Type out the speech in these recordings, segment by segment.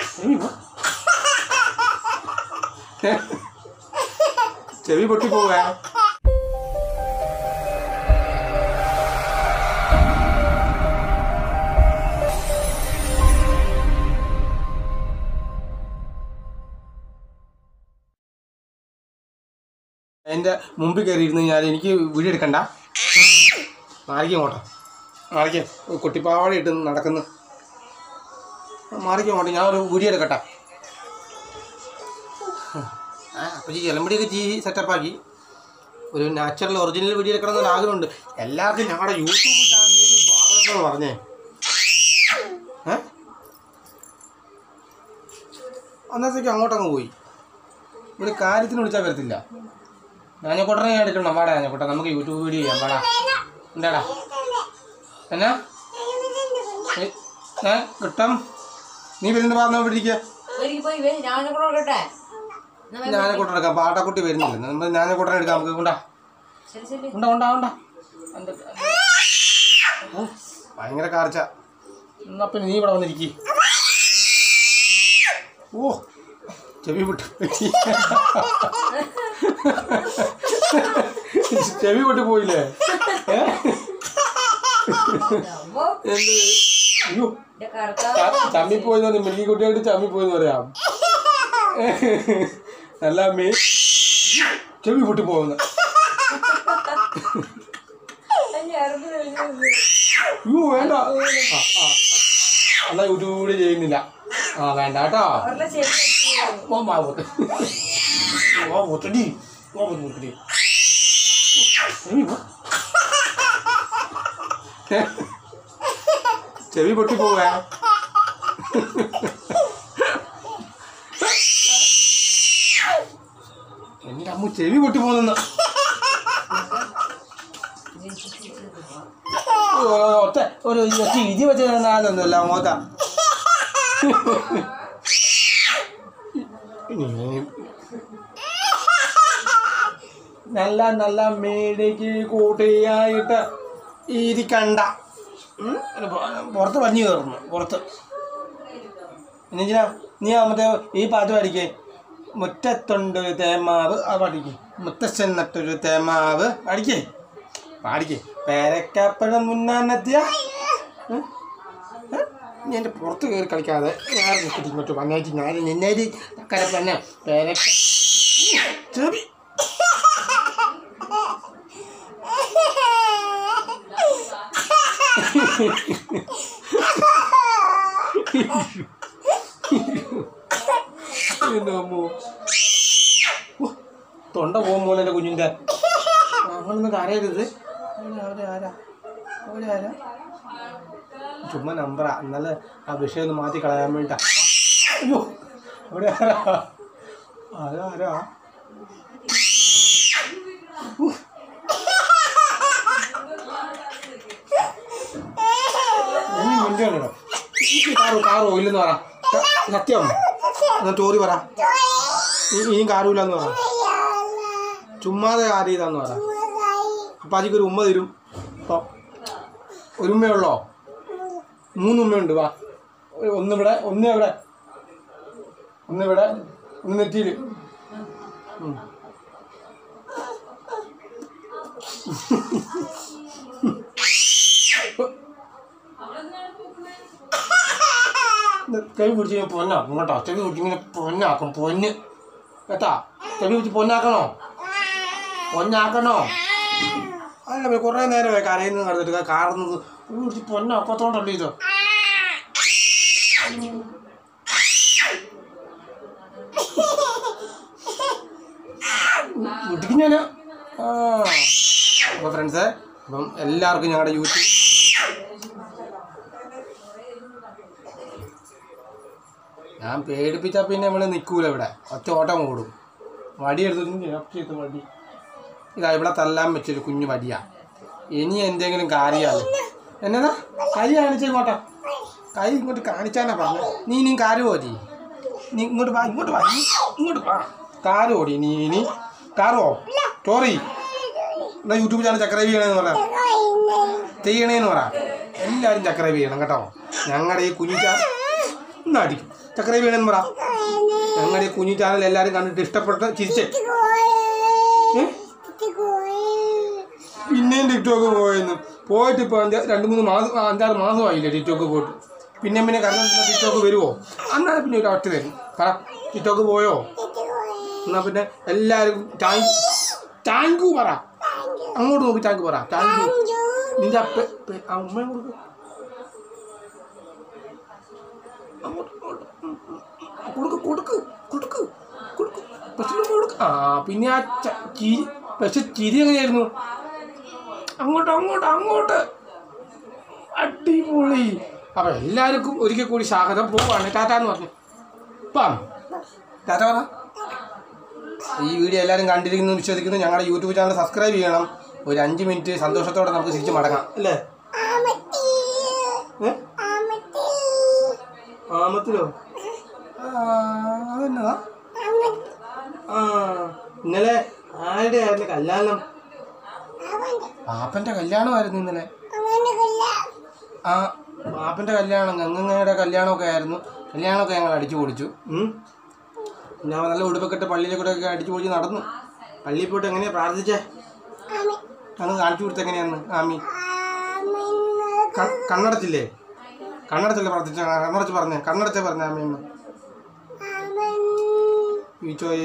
ചെവി പോ. ചെവി പൊട്ടി പോവേ എൻ്റെ മുമ്പിൽ കയറി ഇരുന്ന് ഞാൻ എനിക്ക് വീഡിയോ എടുക്കണ്ട മാറിക്കും അങ്ങോട്ടോ മാറിക്കും കുട്ടിപ്പാവാട ഇട്ട് നടക്കുന്നു മാറിക്കും അങ്ങോട്ട് ഞാൻ ഒരു വീഡിയോ എടുക്കട്ടെ ആ അപ്പോൾ ഈ ഇലമ്പടിയൊക്കെ ചെയ് സെറ്റപ്പാക്കി ഒരു നാച്ചുറൽ ഒറിജിനൽ വീഡിയോ എടുക്കണം എന്നൊരു ആഗ്രഹമുണ്ട് എല്ലാവർക്കും ഞങ്ങളുടെ യൂട്യൂബ് ചാനലിലേക്ക് സ്വാഗതം എന്ന് പറഞ്ഞേ ഏ അന്നത്തേക്ക് അങ്ങോട്ടങ്ങ് പോയി ഒരു കാര്യത്തിന് വിളിച്ചാൽ വരത്തില്ല ഞാഞ്ഞക്കൊട്ടനെ ഞാൻ എടുക്കണം വാടാ ഞാഞ്ഞക്കൊട്ട നമുക്ക് യൂട്യൂബ് വീഡിയോ ചെയ്യാം വാടാ എന്താടാ എന്നാ ഏ, ഏ കിട്ടാം നീ വരുന്ന പറഞ്ഞ ഇവിടെ ഇരിക്കുക ഒരിക്കൽ പോയി വേ ഞാൻ കൂടെ കൊടുക്കട്ടെ എന്നാ വേ- ഞാഞ്ഞക്കൊട്ടൻ എടുക്കാം പാട്ടക്കുട്ടി വരുന്നില്ല നമ്മൾ ഞാഞ്ഞക്കൊട്ടൻ എടുക്കാം നമുക്ക് കൊണ്ടാ ശരി ശരി ഉണ്ടാ ഉണ്ടാ ഉണ്ടാ എന്തൊക്കെ ഓ, ഭയങ്കര കാർച്ച എന്നാ പിന്നെ നീ ഇവിടെ വന്നിരിക്കി ഓ ചെവി വിട്ടു ചെവി വിട്ടു പോയില്ലേ ഏ? അമ്മോ, എന്ത് അയ്യോ എന്റെ കർത്താവ് ചമ്മിപ്പോയി മിൽക്കി കുട്ടിയായിട്ട് ചമ്മിപ്പോയെന്ന് പറയാം നല്ല അമ്മേ ചെവി പൊട്ടി പോകുന്നു ഞരമ്പ് കഴിഞ്ഞു. അയ്യോ വേണ്ട ആ, ആ. എന്നാ യൂട്യൂബ് കൂടി ചെയ്യുന്നില്ല ആ വേണ്ട കേട്ടോ അവരുടെ ചെവി അടിച്ചു. ഓ മാ പൊത്ത് ഓ പൊത്തടി ഓ പൊത്ത് പൊത്തടി ചെവി പോ. ചെവി പൊട്ടി പോവേ എന്റെ അമ്മ ചെവി പൊട്ടി പോകുന്ന ഒറ്റ ഒരു ഒറ്റ ഇതി വെച്ച് തന്നാലൊന്നുമല്ല മോത്ത നല്ല നല്ല മേടേക്ക് കൂട്ടിയായിട്ട് ഇരിക്കണ്ട ഉം? പുറത്ത് പഞ്ഞു കയറുന്നു പുറത്ത് എന്നുവെച്ചാ നീ ആ മറ്റേ ഈ പാട്ട് പാടിക്കേ മുറ്റത്തൊണ്ടൊരു തേമാവ് ആ പാടിക്കേ മുത്തശ്ശൻ നട്ടൊരു തേമാവ് പാടിക്കേ പാടിക്കേ പേരക്കപ്പഴം മുന്നാനെത്തിയ ഉം? ഏ? നീ എൻ്റെ പുറത്ത് കയറി കളിക്കാതെ ഞാൻ നിൽക്കട്ടെ ഇങ്ങോട്ട് വന്നേച്ച് ഞാൻ നിന്നേരി കരപ്പന്നെ പേരക്ക ചെവി എൻ്റെ അമ്മോ ഓ, തൊണ്ട പോകും പോലെ എൻ്റെ കുഞ്ഞിൻ്റെ അങ്ങനൊന്നും കരയരുത് അവിടെ അവിടെ ആരാ അവിടെ ആരാ ചുമ്മാ നമ്പറാ എന്നാല് ആ വിഷയം ഒന്ന് മാറ്റി കളയാൻ വേണ്ട അയ്യോ അവിടെ ആരാ ആരാ ആരാ ഉഫ്. നീ മിണ്ടുകയാണോ? ഈ കാറു കാറോ ഇല്ലെന്ന് പറ ക- സത്യം എന്നാ ചോറി പറ ഈ- ഇനിയും കാറുമില്ലെന്ന് പറ ചുമ്മാതെ കാര്യം ചെയ്താന്ന് പറ അപ്പാജിക്ക് ഒരു ഉമ്മ തരും അപ്പോൾ ഒരു ഉമ്മയുള്ളോ മൂന്ന് ഉമ്മയുണ്ട് വാ ഒരു- ഒന്നിവിടെ ഒന്ന് എവിടെ ഒന്നിവിടെ ഒന്ന് നെറ്റിയിൽ ഉം. ഇത് ചെവി പിടിച്ച് ഞാൻ പൊന്നാക്കും കേട്ടോ ചെവി പിടിച്ച് ഇങ്ങനെ പൊന്നാക്കും പൊന്ന് കേട്ടാ ചെവി പിടിച്ച് പൊന്നാക്കണോ പൊന്നാക്കണോ അല്ല പിന്നെ കുറേ നേരമായി കരയുന്നത് കടന്നിട്ട് കാറുന്നത് പിടിച്ച് പൊന്നാക്കത്തോണ്ടല്ലോ ഇത് മുട്ടിക്ക് ഞാൻ ആ അപ്പോൾ ഫ്രണ്ട്സേ അപ്പം എല്ലാവർക്കും ഞങ്ങളുടെ യൂട്യൂബ് ഞാൻ പേടിപ്പിച്ചാൽ പിന്നെ നമ്മൾ നിൽക്കൂല ഇവിടെ ഒറ്റ ഓട്ടം ഓടും വടി എടുത്തു ചെയ്ത് വടി ഇതാ ഇവിടെ തല്ലാൻ വെച്ചൊരു കുഞ്ഞു വടിയാ ഇനി എന്തെങ്കിലും കാര്യമാണ് എന്നതാ കൈ കാണിച്ചേക്കോട്ടെ കൈ ഇങ്ങോട്ട് കാണിച്ചാനാ പറഞ്ഞത് നീ ഇനിയും കാര് ഓടി നീ ഇങ്ങോട്ട് വാ ഇങ്ങോട്ട് വാ നീ ഇങ്ങോട്ട് വാ കാറ് ഓടി നീ ഇനി കാറോ ചോറി എന്നാ യൂട്യൂബ് ചാനൽ സബ്സ്ക്രൈബ് ചെയ്യണമെന്ന് പറയാം ചെയ്യണേന്ന് പറ എല്ലാവരും സബ്സ്ക്രൈബ് ചെയ്യണം കേട്ടോ ഞങ്ങളുടെ ഈ കുഞ്ഞു ചാ ഒന്ന് അടിക്കും സബ്സ്ക്രൈബ് ചെയ്യണമെന്ന് പറ ഞങ്ങളുടെ ഈ കുഞ്ഞു ചാനൽ എല്ലാവരും കണ്ടിട്ട് ഇഷ്ടപ്പെട്ട് ചിരിച്ചേ ഏ? പിന്നെയും ടിക്ടോക്ക് പോയെന്ന് പോയിട്ട് ഇപ്പോൾ അഞ്ചാ രണ്ട് മൂന്ന് മാസം ആ, അഞ്ചാറ് മാസമായില്ലേ ടിക്ടോക്ക് പോയിട്ട് പിന്നെ പിന്നെ കാരണം ടിക്ടോക്ക് വരുമോ അന്നാണ് പിന്നെ ഒരു ഒറ്റ തരും പറ ടിക്ടോക്ക് പോയോ എന്നാ പിന്നെ എല്ലാവരും താങ്ക് താങ്ക് യു പറ അങ്ങോട്ട് നോക്കി താങ്ക് യു പറ താങ്ക് യു നിന്റെ അപ്പ പെ- ആ ഉമ്മയെ കൊടുക്ക് അങ്ങോട്ട് അങ്ങോട്ട്. ഉം, ഉം. കൊടുക്ക് കൊടുക്ക് കൊടുക്ക് കൊടുക്ക് പക്ഷെ കൊടുക്ക് ആ പിന്നെ ആ ച- ചിരി പക്ഷെ ചിരി എങ്ങനെയായിരുന്നു അങ്ങോട്ട് അങ്ങോട്ട് അങ്ങോട്ട് അടിപൊളി അപ്പൊ എല്ലാവർക്കും ഒരിക്കൽ കൂടി സ്വാഗതം പോവാണ് ടാറ്റ എന്ന് പറഞ്ഞു പാം ടാറ്റ പറ ഈ വീഡിയോ എല്ലാവരും കണ്ടിരിക്കുന്നു എന്ന് വിശ്വസിക്കുന്നു ഞങ്ങളുടെ യൂട്യൂബ് ചാനൽ സബ്സ്ക്രൈബ് ചെയ്യണം ഒരു അഞ്ച് മിനിറ്റ് സന്തോഷത്തോടെ നമുക്ക് തിരിച്ച് മടങ്ങാം അല്ലേ ഏ? ആമത്തിലോ ആ, അതെന്നതാ ആ ഇന്നലെ ആരുടെ ആയിരുന്നു കല്യാണം പാപ്പന്റെ കല്യാണമായിരുന്നു ഇന്നലെ ആ പാപ്പന്റെ കല്യാണം ഗംഗങ്ങയുടെ കല്യാണമൊക്കെ ആയിരുന്നു കല്യാണമൊക്കെ ഞങ്ങൾ അടിച്ചു പൊളിച്ചു ഉം. ഞാൻ നല്ല ഉടുപ്പൊക്കെ ഇട്ട് പള്ളിയിലെ കൂടെ ഒക്കെ അടിച്ചു പൊളിച്ച് നടന്നു പള്ളിയിൽ പോയിട്ട് എങ്ങനെയാ പ്രാർത്ഥിച്ചേ അങ്ങ് കാണിച്ചു കൊടുത്ത എങ്ങനെയാന്ന് ആമി ക- കണ്ണടച്ചില്ലേ കണ്ണടച്ചല്ലേ പ്രാർത്ഥിച്ച കണ്ണടച്ച് പറഞ്ഞേ കണ്ണടച്ചേ പറഞ്ഞ ആമയമ്മ ഈച്ചോയെ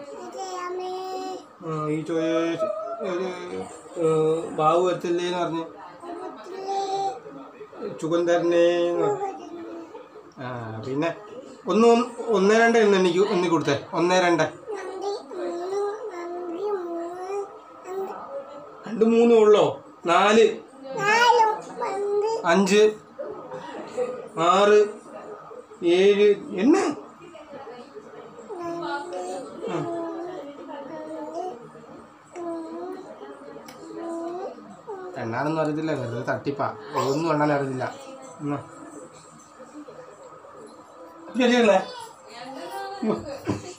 ആ, ഈച്ചോയെ ഒരു ഏ, ബാബു വരത്തില്ലേ എന്ന് പറഞ്ഞ് ചുഗന്ധരനെ എന്ന് പറഞ്ഞു. ആ പിന്നെ ഒന്ന് ഒന്ന് ഒന്നേ രണ്ട് എന്ന് എനിക്ക് എണ്ണി കൊടുത്തേ ഒന്നേ രണ്ട് രണ്ട് മൂന്നും ഉള്ളോ നാല് അഞ്ച് ആറ് ഏഴ് എണ്ണ എണ്ണാനൊന്നും അറിയത്തില്ല വെറുതെ തട്ടിപ്പാ ഒന്നും എണ്ണാൻ അറിയത്തില്ല എന്നാ. ശരിയല്ലേ ഉം.